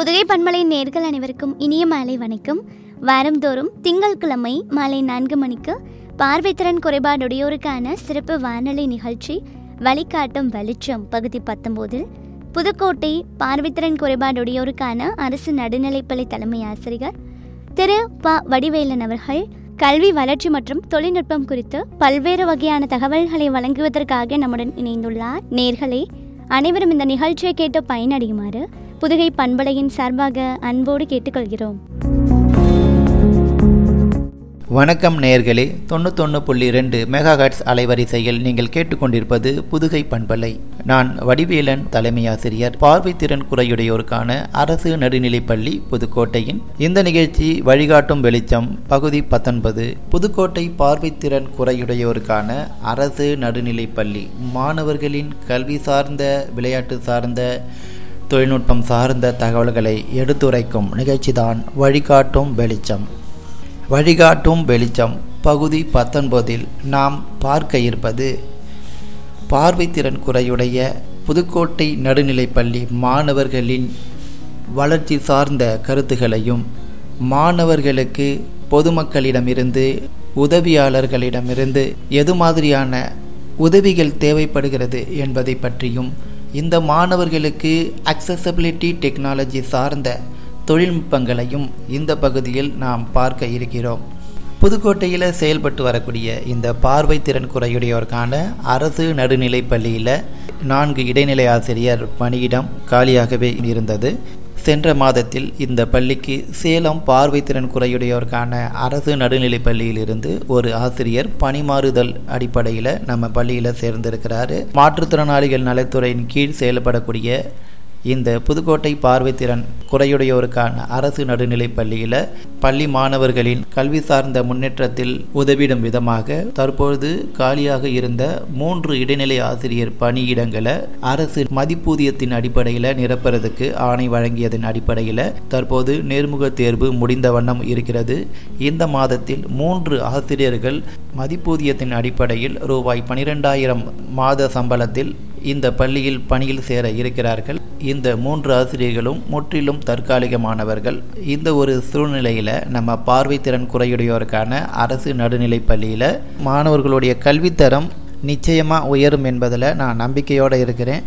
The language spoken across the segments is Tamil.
புதுகை பண்பலை நேர்கள் அனைவருக்கும் இனிய மாலை வணக்கம் வாரந்தோறும் திங்கட்கிழமை மாலை நான்கு மணிக்கு பார்வைத்திறன் குறைபாடுடையோருக்கான சிறப்பு வானொலி நிகழ்ச்சி வழிகாட்டும் வெளிச்சம் பகுதி பத்தொம்போதில் புதுக்கோட்டை பார்வைத்திறன் குறைபாடுடையோருக்கான அரசு நடுநிலைப்பள்ளி தலைமை ஆசிரியர் திரு ப வடிவேலன் அவர்கள் கல்வி வளர்ச்சி மற்றும் தொழில்நுட்பம் குறித்து பல்வேறு வகையான தகவல்களை வழங்குவதற்காக நம்முடன் இணைந்துள்ளார் நேர்களே அனைவரும் இந்த நிகழ்ச்சியை கேட்டு பயனடையுமாறு புதுகை பண்பலையின் சார்பாக அன்போடு கேட்டுக்கொள்கிறோம் வணக்கம் நேயர்களே தொண்ணூத்தொன்று புள்ளி ரெண்டு மெகாஹட்ஸ் அலைவரிசையில் நீங்கள் கேட்டுக்கொண்டிருப்பது புதுகை பண்பலை நான் வடிவேலன் தலைமை ஆசிரியர் பார்வைத்திறன் குறையுடையோருக்கான அரசு நடுநிலைப்பள்ளி புதுக்கோட்டையின் இந்த நிகழ்ச்சி வழிகாட்டும் வெளிச்சம் பகுதி பத்தொன்பது புதுக்கோட்டை பார்வைத்திறன் குறையுடையோருக்கான அரசு நடுநிலைப்பள்ளி மாணவர்களின் கல்வி சார்ந்த விளையாட்டு சார்ந்த தொழில்நுட்பம் சார்ந்த தகவல்களை எடுத்துரைக்கும் நிகழ்ச்சிதான் வழிகாட்டும் வெளிச்சம் வழிகாட்டும் வெளிச்சம் பகுதி பத்தொன்பதில் நாம் பார்க்க இருப்பது பார்வைத்திறன் குறையுடைய புதுக்கோட்டை நடுநிலைப்பள்ளி மாணவர்களின் வளர்ச்சி சார்ந்த கருத்துகளையும் மாணவர்களுக்கு பொதுமக்களிடமிருந்து உதவியாளர்களிடமிருந்து எது மாதிரியான உதவிகள் தேவைப்படுகிறது என்பதை பற்றியும் இந்த மாணவர்களுக்கு அக்சசபிலிட்டி டெக்னாலஜி சார்ந்த தொழில்நுட்பங்களையும் இந்த பகுதியில் நாம் பார்க்க இருக்கிறோம் புதுக்கோட்டையில் செயல்பட்டு வரக்கூடிய இந்த பார்வை திறன் குறையுடையோருக்கான அரசு நடுநிலைப் பள்ளியில் நான்கு இடைநிலை ஆசிரியர் பணியிடம் காலியாகவே இருந்தது சென்ற மாதத்தில் இந்த பள்ளிக்கு சேலம் பார்வைத்திறன் குறையுடையோருக்கான அரசு நடுநிலைப் பள்ளியிலிருந்து ஒரு ஆசிரியர் பணிமாறுதல் அடிப்படையில் நம்ம பள்ளியில் சேர்ந்திருக்கிறாரு மாற்றுத்திறனாளிகள் நலத்துறையின் கீழ் செயல்படக்கூடிய இந்த புதுக்கோட்டை பார்வைத்திறன் குறையுடையோருக்கான அரசு நடுநிலைப் பள்ளியில் பள்ளி மாணவர்களின் கல்வி சார்ந்த முன்னேற்றத்தில் உதவிடும் விதமாக தற்பொழுது காலியாக இருந்த மூன்று இடைநிலை ஆசிரியர் பணியிடங்களை அரசு மதிப்பூதியத்தின் அடிப்படையில் நிரப்புறதுக்கு ஆணை வழங்கியதன் அடிப்படையில் தற்போது நேர்முக தேர்வு முடிந்த வண்ணம் இருக்கிறது இந்த மாதத்தில் மூன்று ஆசிரியர்கள் மதிப்பூதியத்தின் அடிப்படையில் ரூபாய் பனிரெண்டாயிரம் மாத சம்பளத்தில் இந்த பள்ளியில் பணியில் சேர இருக்கிறார்கள் இந்த மூன்று ஆசிரியர்களும் முற்றிலும் தற்காலிகமானவர்கள் இந்த ஒரு சூழ்நிலையில் நம்ம பார்வைத்திறன் குறையுடையோருக்கான அரசு நடுநிலைப் பள்ளியில் மாணவர்களுடைய கல்வித்தரம் நிச்சயமாக உயரும் என்பதில் நான் நம்பிக்கையோடு இருக்கிறேன்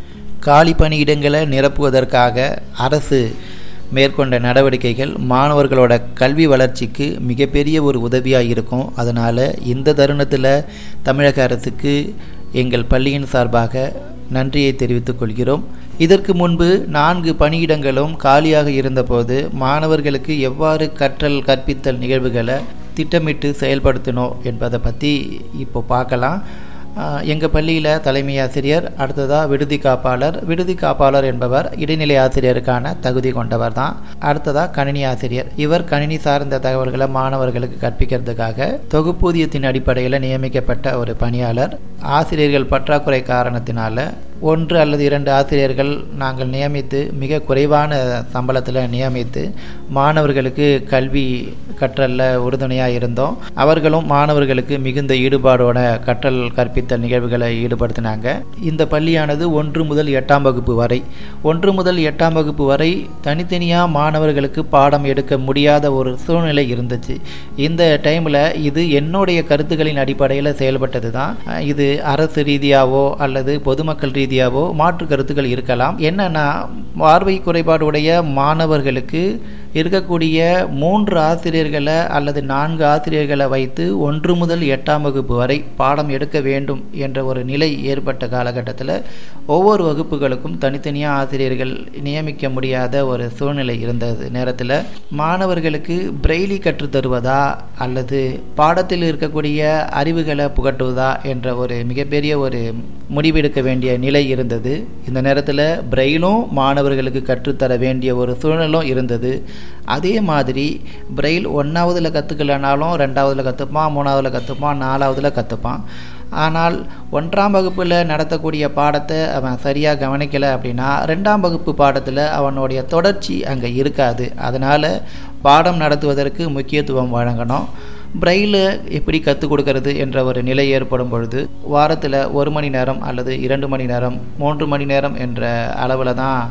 காலி பணியிடங்களை நிரப்புவதற்காக அரசு மேற்கொண்ட நடவடிக்கைகள் மாணவர்களோட கல்வி வளர்ச்சிக்கு மிகப்பெரிய ஒரு உதவியாக இருக்கும் அதனால் இந்த தருணத்தில் தமிழக அரசுக்கு எங்கள் பள்ளியின் சார்பாக நன்றியை தெரிவித்துக் கொள்கிறோம் இதற்கு முன்பு நான்கு பணியிடங்களும் காலியாக இருந்தபோது மாணவர்களுக்கு எவ்வாறு கற்றல் கற்பித்தல் நிகழ்வுகளை திட்டமிட்டு செயல்படுத்தணும் என்பதை பற்றி இப்போ பார்க்கலாம் எங்கள் பள்ளியில் தலைமை ஆசிரியர் அடுத்ததாக விடுதி காப்பாளர் விடுதி காப்பாளர் என்பவர் இடைநிலை ஆசிரியருக்கான தகுதி கொண்டவர் தான் அடுத்ததாக கணினி ஆசிரியர் இவர் கணினி சார்ந்த தகவல்களை மாணவர்களுக்கு கற்பிக்கிறதுக்காக தொகுப்பூதியத்தின் அடிப்படையில் நியமிக்கப்பட்ட ஒரு பணியாளர் ஆசிரியர்கள் பற்றாக்குறை காரணத்தினால ஒன்று அல்லது இரண்டு ஆசிரியர்கள் நாங்கள் நியமித்து மிக குறைவான சம்பளத்தில் நியமித்து மாணவர்களுக்கு கல்வி கற்றலில் உறுதுணையாக இருந்தோம் அவர்களும் மாணவர்களுக்கு மிகுந்த ஈடுபாடோட கற்றல் கற்பித்தல் நிகழ்வுகளை ஈடுபடுத்தினாங்க இந்த பள்ளியானது ஒன்று முதல் எட்டாம் வகுப்பு வரை ஒன்று முதல் எட்டாம் வகுப்பு வரை தனித்தனியாக மாணவர்களுக்கு பாடம் எடுக்க முடியாத ஒரு சூழ்நிலை இருந்துச்சு இந்த டைமில் இது என்னுடைய கருத்துக்களின் அடிப்படையில் செயல்பட்டது தான் இது அரசு ரீதியாவோ அல்லது பொதுமக்கள் ரீதியாக ரீதியாவோ மாற்று கருத்துக்கள் இருக்கலாம் என்னன்னா பார்வை குறைபாடுடைய மாணவர்களுக்கு இருக்கக்கூடிய மூன்று ஆசிரியர்களை அல்லது நான்கு ஆசிரியர்களை வைத்து ஒன்று முதல் எட்டாம் வகுப்பு வரை பாடம் எடுக்க வேண்டும் என்ற ஒரு நிலை ஏற்பட்ட காலகட்டத்தில் ஒவ்வொரு வகுப்புகளுக்கும் தனித்தனியாக ஆசிரியர்கள் நியமிக்க முடியாத ஒரு சூழ்நிலை இருந்தது நேரத்தில் மாணவர்களுக்கு பிரெய்லி கற்றுத்தருவதா அல்லது பாடத்தில் இருக்கக்கூடிய அறிவுகளை புகட்டுவதா என்ற ஒரு மிகப்பெரிய ஒரு முடிவெடுக்க வேண்டிய நிலை இருந்தது இந்த நேரத்தில் பிரெயிலும் மாணவர்களுக்கு கற்றுத்தர வேண்டிய ஒரு சூழ்நிலும் இருந்தது அதே மாதிரி பிரெயில் ஒன்றாவதில் கற்றுக்கலனாலும் ரெண்டாவதில் கற்றுப்பான் மூணாவதில் கற்றுப்பான் நாலாவதில் கற்றுப்பான் ஆனால் ஒன்றாம் வகுப்பில் நடத்தக்கூடிய பாடத்தை அவன் சரியாக கவனிக்கலை அப்படின்னா ரெண்டாம் வகுப்பு பாடத்தில் அவனுடைய தொடர்ச்சி அங்கே இருக்காது அதனால் பாடம் நடத்துவதற்கு முக்கியத்துவம் வழங்கணும் பிரெயில் எப்படி கற்றுக் கொடுக்கறது என்ற ஒரு நிலை ஏற்படும் பொழுது வாரத்தில் ஒரு மணி நேரம் அல்லது இரண்டு மணி நேரம் மூன்று மணி நேரம் என்ற அளவில் தான்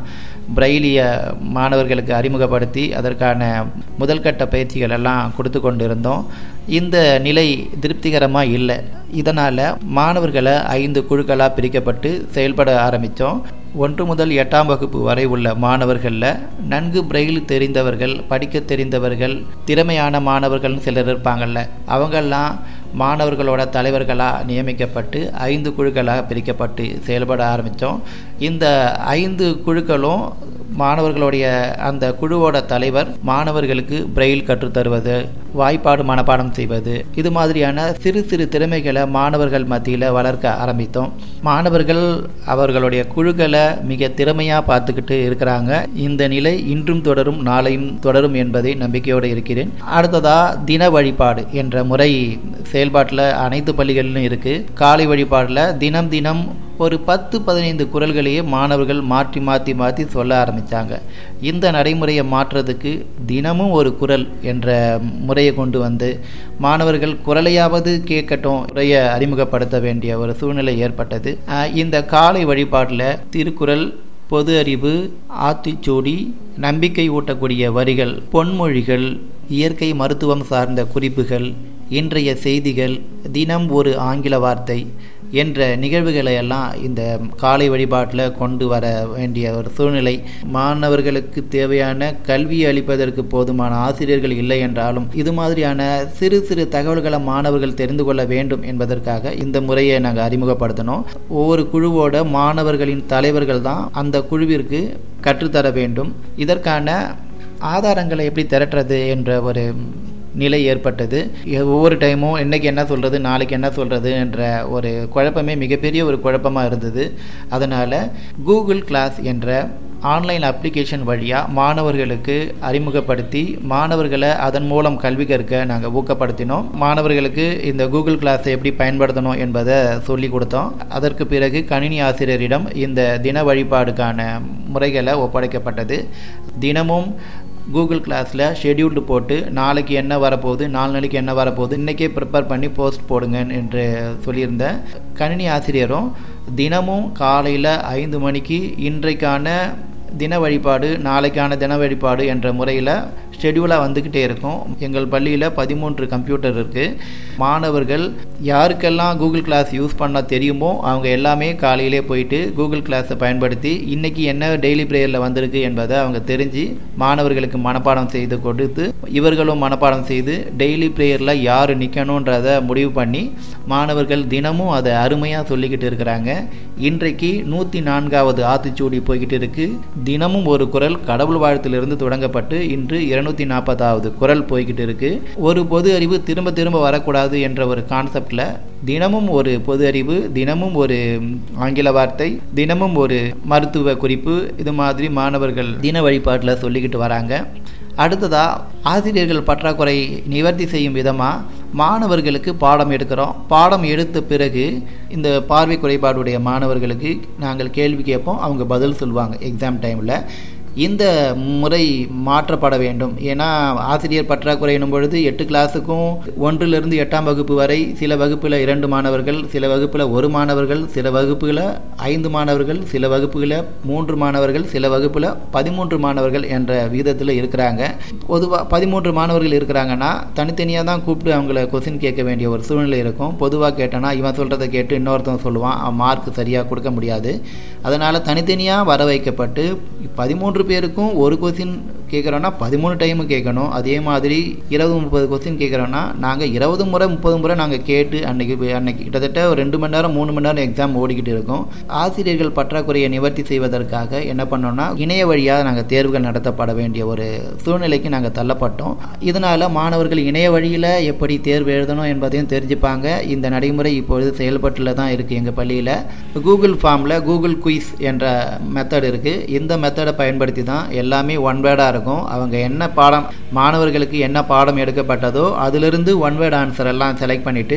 பிரெய்லிய மாணவர்களுக்கு அறிமுகப்படுத்தி அதற்கான முதல்கட்ட பயிற்சிகள் எல்லாம் கொடுத்து கொண்டிருந்தோம் இந்த நிலை திருப்திகரமாக இல்லை இதனால் மாணவர்களை ஐந்து குழுக்களாக பிரிக்கப்பட்டு செயல்பட ஆரம்பித்தோம் ஒன்று முதல் எட்டாம் வகுப்பு வரை உள்ள மாணவர்களில் நன்கு பிரெயில் தெரிந்தவர்கள் படிக்க தெரிந்தவர்கள் திறமையான மாணவர்கள்னு சிலர் இருப்பாங்கள்ல அவங்கெல்லாம் மாணவர்களோட தலைவர்களாக நியமிக்கப்பட்டு ஐந்து குழுக்களாக பிரிக்கப்பட்டு செயல்பட ஆரம்பித்தோம் இந்த ஐந்து குழுக்களும் மாணவர்களுடைய அந்த குழுவோட தலைவர் மாணவர்களுக்கு பிரெயில் கற்றுத்தருவது வாய்ப்பாடு மனப்பாடம் செய்வது இது மாதிரியான சிறு சிறு திறமைகளை மாணவர்கள் மத்தியில் வளர்க்க ஆரம்பித்தோம் மாணவர்கள் அவர்களுடைய குழுக்களை மிக திறமையாக பார்த்துக்கிட்டு இருக்கிறாங்க இந்த நிலை இன்றும் தொடரும் நாளையும் தொடரும் என்பதை நம்பிக்கையோடு இருக்கிறேன் அடுத்ததாக தின வழிபாடு என்ற முறை செயல்பாட்டில் அனைத்து பள்ளிகளிலும் இருக்குது காலை வழிபாடில் தினம் தினம் ஒரு பத்து பதினைந்து குரல்களையே மாணவர்கள் மாற்றி மாற்றி மாற்றி சொல்ல ஆரம்பித்தாங்க இந்த நடைமுறையை மாற்றுறதுக்கு தினமும் ஒரு குரல் என்ற முறையை கொண்டு வந்து மாணவர்கள் குரலையாவது கேட்கட்டும் முறையை அறிமுகப்படுத்த வேண்டிய ஒரு சூழ்நிலை ஏற்பட்டது இந்த காலை வழிபாட்டில் திருக்குறள் பொது அறிவு ஆத்திச்சூடி நம்பிக்கை ஊட்டக்கூடிய வரிகள் பொன்மொழிகள் இயற்கை மருத்துவம் சார்ந்த குறிப்புகள் இன்றைய செய்திகள் தினம் ஒரு ஆங்கில வார்த்தை என்ற நிகழ்வுகளை எல்லாம் இந்த காலை வழிபாட்டில் கொண்டு வர வேண்டிய ஒரு சூழ்நிலை மாணவர்களுக்கு தேவையான கல்வி அளிப்பதற்கு போதுமான ஆசிரியர்கள் இல்லை என்றாலும் இது மாதிரியான சிறு சிறு தகவல்களை மாணவர்கள் தெரிந்து கொள்ள வேண்டும் என்பதற்காக இந்த முறையை நாங்கள் அறிமுகப்படுத்தினோம் ஒவ்வொரு குழுவோட மாணவர்களின் தலைவர்கள் தான் அந்த குழுவிற்கு கற்றுத்தர வேண்டும் இதற்கான ஆதாரங்களை எப்படி திரட்டுறது என்ற ஒரு நிலை ஏற்பட்டது ஒவ்வொரு டைமும் இன்றைக்கி என்ன சொல்கிறது நாளைக்கு என்ன சொல்கிறது என்ற ஒரு குழப்பமே மிகப்பெரிய ஒரு குழப்பமாக இருந்தது அதனால் கூகுள் கிளாஸ் என்ற ஆன்லைன் அப்ளிகேஷன் வழியாக மாணவர்களுக்கு அறிமுகப்படுத்தி மாணவர்களை அதன் மூலம் கல்வி கற்க நாங்கள் ஊக்கப்படுத்தினோம் மாணவர்களுக்கு இந்த கூகுள் கிளாஸை எப்படி பயன்படுத்தணும் என்பதை சொல்லி கொடுத்தோம் அதற்கு பிறகு கணினி ஆசிரியரிடம் இந்த தின வழிபாடுக்கான முறைகளை ஒப்படைக்கப்பட்டது தினமும் கூகுள் கிளாஸில் ஷெடியூல்டு போட்டு நாளைக்கு என்ன வரப்போகுது நாலு நாளைக்கு என்ன வரப்போகுது இன்றைக்கே ப்ரிப்பேர் பண்ணி போஸ்ட் போடுங்க என்று சொல்லியிருந்தேன் கணினி ஆசிரியரும் தினமும் காலையில் ஐந்து மணிக்கு இன்றைக்கான தின வழிபாடு நாளைக்கான தின வழிபாடு என்ற முறையில் ஷெடியூலாக வந்துக்கிட்டே இருக்கும் எங்கள் பள்ளியில் பதிமூன்று கம்ப்யூட்டர் இருக்குது மாணவர்கள் யாருக்கெல்லாம் கூகுள் கிளாஸ் யூஸ் பண்ண தெரியுமோ அவங்க எல்லாமே காலையிலே போயிட்டு கூகுள் கிளாஸை பயன்படுத்தி இன்றைக்கி என்ன டெய்லி ப்ரேயரில் வந்திருக்கு என்பதை அவங்க தெரிஞ்சு மாணவர்களுக்கு மனப்பாடம் செய்து கொடுத்து இவர்களும் மனப்பாடம் செய்து டெய்லி ப்ரேயரில் யார் நிற்கணுன்றதை முடிவு பண்ணி மாணவர்கள் தினமும் அதை அருமையாக சொல்லிக்கிட்டு இருக்கிறாங்க இன்றைக்கு நூற்றி நான்காவது ஆத்திச்சூடி போய்கிட்டு இருக்குது தினமும் ஒரு குரல் கடவுள் வாழ்த்திலிருந்து தொடங்கப்பட்டு இன்று இருநூத்தி நாற்பதாவது குரல் போய்கிட்டு இருக்கு ஒரு பொது அறிவு திரும்ப திரும்ப வரக்கூடாது என்ற ஒரு கான்செப்டில் தினமும் ஒரு பொது அறிவு தினமும் ஒரு ஆங்கில வார்த்தை தினமும் ஒரு மருத்துவ குறிப்பு இது மாதிரி மாணவர்கள் தின வழிபாட்டில் சொல்லிக்கிட்டு வராங்க அடுத்ததா ஆசிரியர்கள் பற்றாக்குறை நிவர்த்தி செய்யும் விதமாக மாணவர்களுக்கு பாடம் எடுக்கிறோம் பாடம் எடுத்த பிறகு இந்த பார்வை குறைபாடுடைய மாணவர்களுக்கு நாங்கள் கேள்வி கேட்போம் அவங்க பதில் சொல்லுவாங்க எக்ஸாம் டைமில் இந்த முறை மாற்றப்பட வேண்டும் ஏன்னா ஆசிரியர் பற்றாக்குறை எனும் பொழுது எட்டு கிளாஸுக்கும் ஒன்றிலிருந்து எட்டாம் வகுப்பு வரை சில வகுப்பில் இரண்டு மாணவர்கள் சில வகுப்பில் ஒரு மாணவர்கள் சில வகுப்புகளில் ஐந்து மாணவர்கள் சில வகுப்புகளில் மூன்று மாணவர்கள் சில வகுப்பில் பதிமூன்று மாணவர்கள் என்ற விகிதத்தில் இருக்கிறாங்க பொதுவாக பதிமூன்று மாணவர்கள் இருக்கிறாங்கன்னா தனித்தனியாக தான் கூப்பிட்டு அவங்கள கொஸ்டின் கேட்க வேண்டிய ஒரு சூழ்நிலை இருக்கும் பொதுவாக கேட்டோன்னா இவன் சொல்கிறத கேட்டு இன்னொருத்தன் சொல்லுவான் அவன் மார்க் சரியாக கொடுக்க முடியாது அதனால் தனித்தனியாக வர வைக்கப்பட்டு பதிமூன்று பேருக்கும் ஒரு கொஸ்டின் கேட்குறோன்னா பதிமூணு டைமு கேட்கணும் அதே மாதிரி இருபது முப்பது கொஸ்டின் கேட்குறோன்னா நாங்கள் இருபது முறை முப்பது முறை நாங்கள் கேட்டு அன்னைக்கு அன்னைக்கு கிட்டத்தட்ட ஒரு ரெண்டு மணி நேரம் மூணு மணி நேரம் எக்ஸாம் ஓடிக்கிட்டு இருக்கோம் ஆசிரியர்கள் பற்றாக்குறையை நிவர்த்தி செய்வதற்காக என்ன பண்ணோம்னா இணைய வழியாக நாங்கள் தேர்வுகள் நடத்தப்பட வேண்டிய ஒரு சூழ்நிலைக்கு நாங்கள் தள்ளப்பட்டோம் இதனால் மாணவர்கள் இணைய வழியில் எப்படி தேர்வு எழுதணும் என்பதையும் தெரிஞ்சுப்பாங்க இந்த நடைமுறை இப்பொழுது செயல்பட்டுல தான் இருக்குது எங்கள் பள்ளியில் கூகுள் ஃபார்மில் கூகுள் குயிஸ் என்ற மெத்தட் இருக்குது இந்த மெத்தடை பயன்படுத்தி தான் எல்லாமே ஒன் வேர்டாக இருக்கும் அவங்க என்ன பாடம் மாணவர்களுக்கு என்ன பாடம் எடுக்கப்பட்டதோ அதிலிருந்து ஒன் வேர்ட் ஆன்சர் எல்லாம் செலக்ட் பண்ணிவிட்டு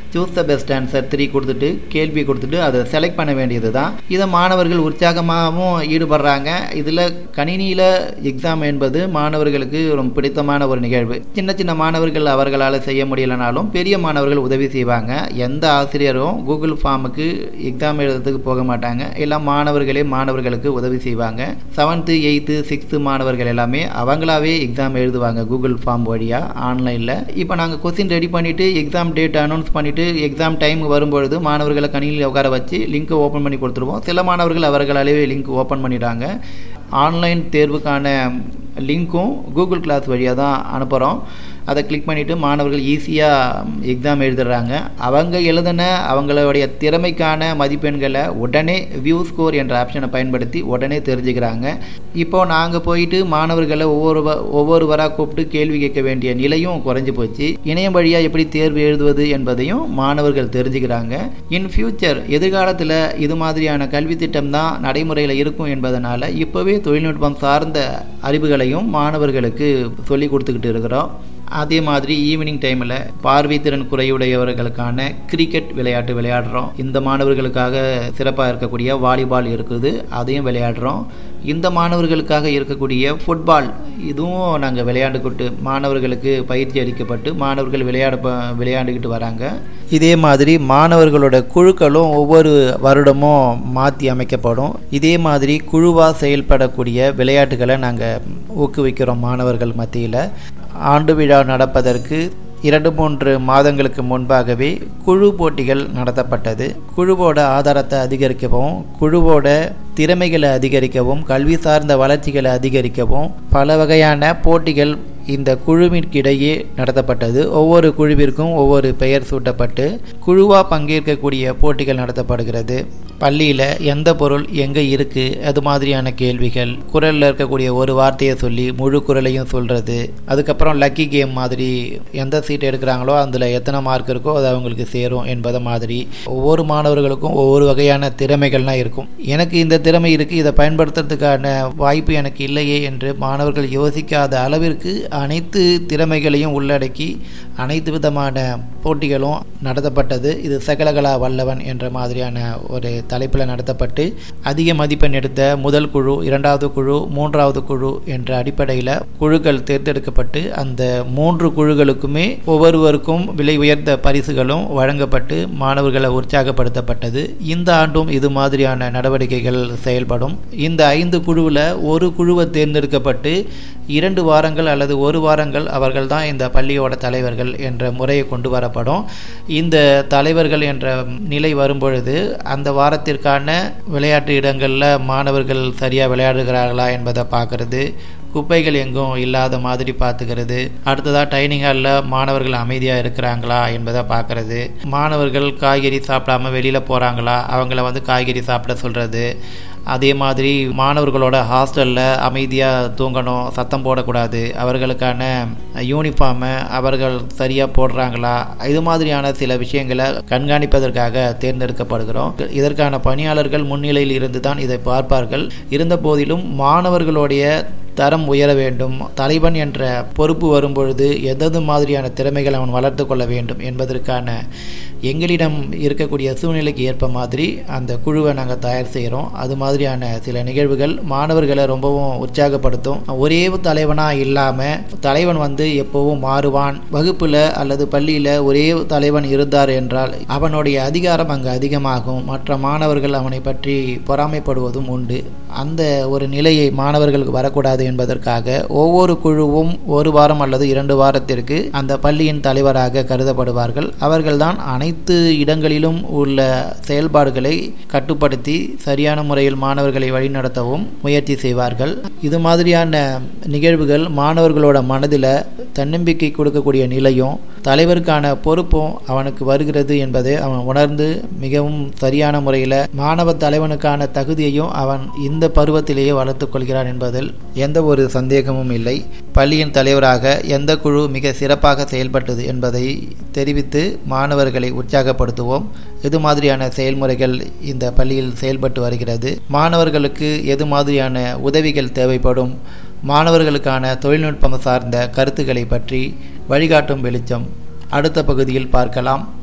choose the best answer three கொடுத்துட்டு கேள்வி கொடுத்துட்டு அதை செலக்ட் பண்ண வேண்டியது தான் இதை மாணவர்கள் உற்சாகமாகவும் ஈடுபடுறாங்க இதில் கணினியில் எக்ஸாம் என்பது மாணவர்களுக்கு ரொம்ப பிடித்தமான ஒரு நிகழ்வு சின்ன சின்ன மாணவர்கள் அவர்களால் செய்ய முடியலனாலும் பெரிய மாணவர்கள் உதவி செய்வாங்க எந்த ஆசிரியரும் கூகுள் ஃபார்முக்கு எக்ஸாம் எழுதுறதுக்கு போக மாட்டாங்க எல்லாம் மாணவர்களே மாணவர்களுக்கு உதவி செய்வாங்க செவன்த்து எயித்து சிக்ஸ்த்து மாணவர்கள் எல்லாமே அவங்களாவே எக்ஸாம் எழுதுவாங்க கூகுள் ஃபார்ம் வழியாக ஆன்லைனில் இப்போ நாங்கள் கொஸ்டின் ரெடி பண்ணிவிட்டு எக்ஸாம் டேட் அனௌன்ஸ் பண்ணிவிட்டு எக்ஸாம் டைம் வரும்பொழுது மாணவர்களை கணினியில் உட்கார வச்சு லிங்க்கை ஓப்பன் பண்ணி கொடுத்துருவோம் சில மாணவர்கள் அவர்களாலே லிங்க் ஓப்பன் பண்ணிடுறாங்க ஆன்லைன் தேர்வுக்கான லிங்க்கும் கூகுள் கிளாஸ் வழியாக தான் அனுப்புகிறோம் அதை கிளிக் பண்ணிவிட்டு மாணவர்கள் ஈஸியாக எக்ஸாம் எழுதுறாங்க அவங்க எழுதின அவங்களுடைய திறமைக்கான மதிப்பெண்களை உடனே வியூ ஸ்கோர் என்ற ஆப்ஷனை பயன்படுத்தி உடனே தெரிஞ்சுக்கிறாங்க இப்போ நாங்கள் போயிட்டு மாணவர்களை ஒவ்வொரு ஒவ்வொருவராக கூப்பிட்டு கேள்வி கேட்க வேண்டிய நிலையும் குறைஞ்சி போச்சு இணையம் வழியாக எப்படி தேர்வு எழுதுவது என்பதையும் மாணவர்கள் தெரிஞ்சுக்கிறாங்க இன் ஃபியூச்சர் எதிர்காலத்தில் இது மாதிரியான கல்வி திட்டம் தான் நடைமுறையில் இருக்கும் என்பதனால் இப்போவே தொழில்நுட்பம் சார்ந்த அறிவுகளையும் மாணவர்களுக்கு சொல்லி கொடுத்துக்கிட்டு இருக்கிறோம் அதே மாதிரி ஈவினிங் டைமில் பார்வைத்திறன் குறையுடையவர்களுக்கான கிரிக்கெட் விளையாட்டு விளையாடுறோம் இந்த மாணவர்களுக்காக சிறப்பாக இருக்கக்கூடிய வாலிபால் இருக்குது அதையும் விளையாடுறோம் இந்த மாணவர்களுக்காக இருக்கக்கூடிய ஃபுட்பால் இதுவும் நாங்கள் விளையாண்டுக்கிட்டு மாணவர்களுக்கு பயிற்சி அளிக்கப்பட்டு மாணவர்கள் விளையாட விளையாண்டுக்கிட்டு வராங்க இதே மாதிரி மாணவர்களோட குழுக்களும் ஒவ்வொரு வருடமும் மாற்றி அமைக்கப்படும் இதே மாதிரி குழுவாக செயல்படக்கூடிய விளையாட்டுகளை நாங்கள் ஊக்குவிக்கிறோம் மாணவர்கள் மத்தியில் ஆண்டு விழா நடப்பதற்கு இரண்டு மூன்று மாதங்களுக்கு முன்பாகவே குழு போட்டிகள் நடத்தப்பட்டது குழுவோட ஆதாரத்தை அதிகரிக்கவும் குழுவோட திறமைகளை அதிகரிக்கவும் கல்வி சார்ந்த வளர்ச்சிகளை அதிகரிக்கவும் பல வகையான போட்டிகள் இந்த குழுவிற்கிடையே நடத்தப்பட்டது ஒவ்வொரு குழுவிற்கும் ஒவ்வொரு பெயர் சூட்டப்பட்டு குழுவாக பங்கேற்கக்கூடிய போட்டிகள் நடத்தப்படுகிறது பள்ளியில் எந்த பொருள் எங்கே இருக்குது அது மாதிரியான கேள்விகள் குரலில் இருக்கக்கூடிய ஒரு வார்த்தையை சொல்லி முழு குரலையும் சொல்கிறது அதுக்கப்புறம் லக்கி கேம் மாதிரி எந்த சீட் எடுக்கிறாங்களோ அதில் எத்தனை மார்க் இருக்கோ அது அவங்களுக்கு சேரும் என்பதை மாதிரி ஒவ்வொரு மாணவர்களுக்கும் ஒவ்வொரு வகையான திறமைகள்லாம் இருக்கும் எனக்கு இந்த திறமை இருக்குது இதை பயன்படுத்துறதுக்கான வாய்ப்பு எனக்கு இல்லையே என்று மாணவர்கள் யோசிக்காத அளவிற்கு அனைத்து திறமைகளையும் உள்ளடக்கி அனைத்து விதமான போட்டிகளும் நடத்தப்பட்டது இது சகலகலா வல்லவன் என்ற மாதிரியான ஒரு தலைப்பில் நடத்தப்பட்டு அதிக மதிப்பெண் எடுத்த முதல் குழு இரண்டாவது குழு மூன்றாவது குழு என்ற அடிப்படையில் குழுக்கள் தேர்ந்தெடுக்கப்பட்டு அந்த மூன்று குழுக்களுக்குமே ஒவ்வொருவருக்கும் விலை உயர்ந்த பரிசுகளும் வழங்கப்பட்டு மாணவர்களை உற்சாகப்படுத்தப்பட்டது இந்த ஆண்டும் இது மாதிரியான நடவடிக்கைகள் செயல்படும் இந்த ஐந்து குழுவில் ஒரு குழுவை தேர்ந்தெடுக்கப்பட்டு இரண்டு வாரங்கள் அல்லது ஒரு வாரங்கள் அவர்கள் தான் இந்த பள்ளியோட தலைவர்கள் என்ற முறையை கொண்டு வரப்படும் இந்த தலைவர்கள் என்ற நிலை வரும்பொழுது அந்த வாரத்திற்கான விளையாட்டு இடங்களில் மாணவர்கள் சரியாக விளையாடுகிறார்களா என்பதை பார்க்கறது குப்பைகள் எங்கும் இல்லாத மாதிரி பார்த்துக்கிறது அடுத்ததாக டைனிங் ஹாலில் மாணவர்கள் அமைதியாக இருக்கிறாங்களா என்பதை பார்க்குறது மாணவர்கள் காய்கறி சாப்பிடாம வெளியில் போகிறாங்களா அவங்கள வந்து காய்கறி சாப்பிட சொல்கிறது அதே மாதிரி மாணவர்களோட ஹாஸ்டலில் அமைதியாக தூங்கணும் சத்தம் போடக்கூடாது அவர்களுக்கான யூனிஃபார்மை அவர்கள் சரியாக போடுறாங்களா இது மாதிரியான சில விஷயங்களை கண்காணிப்பதற்காக தேர்ந்தெடுக்கப்படுகிறோம் இதற்கான பணியாளர்கள் முன்னிலையில் இருந்து தான் இதை பார்ப்பார்கள் இருந்த போதிலும் மாணவர்களுடைய தரம் உயர வேண்டும் தலைவன் என்ற பொறுப்பு வரும்பொழுது எந்தெந்த மாதிரியான திறமைகளை அவன் வளர்த்து கொள்ள வேண்டும் என்பதற்கான எங்களிடம் இருக்கக்கூடிய சூழ்நிலைக்கு ஏற்ப மாதிரி அந்த குழுவை நாங்கள் தயார் செய்கிறோம் அது மாதிரியான சில நிகழ்வுகள் மாணவர்களை ரொம்பவும் உற்சாகப்படுத்தும் ஒரே தலைவனாக இல்லாமல் தலைவன் வந்து எப்போவும் மாறுவான் வகுப்பில் அல்லது பள்ளியில் ஒரே தலைவன் இருந்தார் என்றால் அவனுடைய அதிகாரம் அங்கு அதிகமாகும் மற்ற மாணவர்கள் அவனை பற்றி பொறாமைப்படுவதும் உண்டு அந்த ஒரு நிலையை மாணவர்களுக்கு வரக்கூடாது என்பதற்காக ஒவ்வொரு குழுவும் ஒரு வாரம் அல்லது இரண்டு வாரத்திற்கு அந்த பள்ளியின் தலைவராக கருதப்படுவார்கள் அவர்கள்தான் அனைத்து இடங்களிலும் உள்ள செயல்பாடுகளை கட்டுப்படுத்தி சரியான முறையில் மாணவர்களை வழிநடத்தவும் முயற்சி செய்வார்கள் இது மாதிரியான நிகழ்வுகள் மாணவர்களோட மனதில் தன்னம்பிக்கை கொடுக்கக்கூடிய நிலையும் தலைவருக்கான பொறுப்பும் அவனுக்கு வருகிறது என்பதை அவன் உணர்ந்து மிகவும் சரியான முறையில் மாணவ தலைவனுக்கான தகுதியையும் அவன் இந்த பருவத்திலேயே வளர்த்துக் கொள்கிறான் என்பதில் எந்த ஒரு சந்தேகமும் இல்லை பள்ளியின் தலைவராக எந்த குழு மிக சிறப்பாக செயல்பட்டது என்பதை தெரிவித்து மாணவர்களை உற்சாகப்படுத்துவோம் இது மாதிரியான செயல்முறைகள் இந்த பள்ளியில் செயல்பட்டு வருகிறது மாணவர்களுக்கு எது மாதிரியான உதவிகள் தேவைப்படும் மாணவர்களுக்கான தொழில்நுட்பம் சார்ந்த கருத்துக்களை பற்றி வழிகாட்டும் வெளிச்சம் அடுத்த பகுதியில் பார்க்கலாம்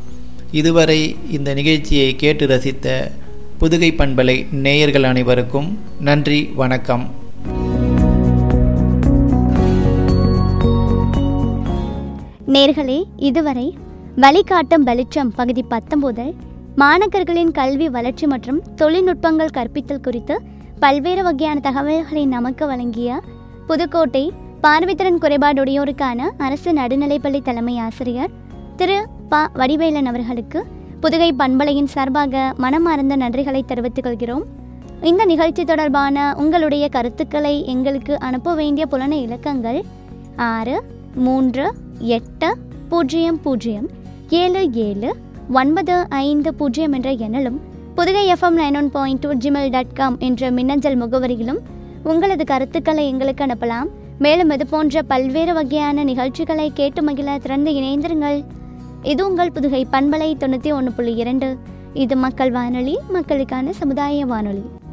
இதுவரை இந்த நிகழ்ச்சியை கேட்டு ரசித்த புதுகை பண்பலை நேயர்கள் அனைவருக்கும் நன்றி வணக்கம் நேர்களே இதுவரை வழிகாட்டும் வெளிச்சம் பகுதி பத்தொன்பதில் மாணக்கர்களின் கல்வி வளர்ச்சி மற்றும் தொழில்நுட்பங்கள் கற்பித்தல் குறித்து பல்வேறு வகையான தகவல்களை நமக்கு வழங்கிய புதுக்கோட்டை பார்வைத்திறன் குறைபாடுடையோருக்கான அரசு நடுநிலைப்பள்ளி தலைமை ஆசிரியர் திரு ப வடிவேலன் அவர்களுக்கு புதுகை பண்பலையின் சார்பாக மனமார்ந்த நன்றிகளை தெரிவித்துக் கொள்கிறோம் இந்த நிகழ்ச்சி தொடர்பான உங்களுடைய கருத்துக்களை எங்களுக்கு அனுப்ப வேண்டிய புலன இலக்கங்கள் ஆறு மூன்று எட்டு பூஜ்ஜியம் பூஜ்ஜியம் ஏழு ஏழு ஒன்பது ஐந்து பூஜ்ஜியம் என்ற எண்ணிலும் Pudugai FM nine one point two Gmail dot com என்ற மின்னஞ்சல் முகவரியிலும் உங்களது கருத்துக்களை எங்களுக்கு அனுப்பலாம் மேலும் இது போன்ற பல்வேறு வகையான நிகழ்ச்சிகளை கேட்டு மகிழ திறந்து இணைந்திருங்கள் இது உங்கள் புதுகை பண்பலை தொண்ணூற்றி ஒன்று புள்ளி இரண்டு இது மக்கள் வானொலி மக்களுக்கான சமுதாய வானொலி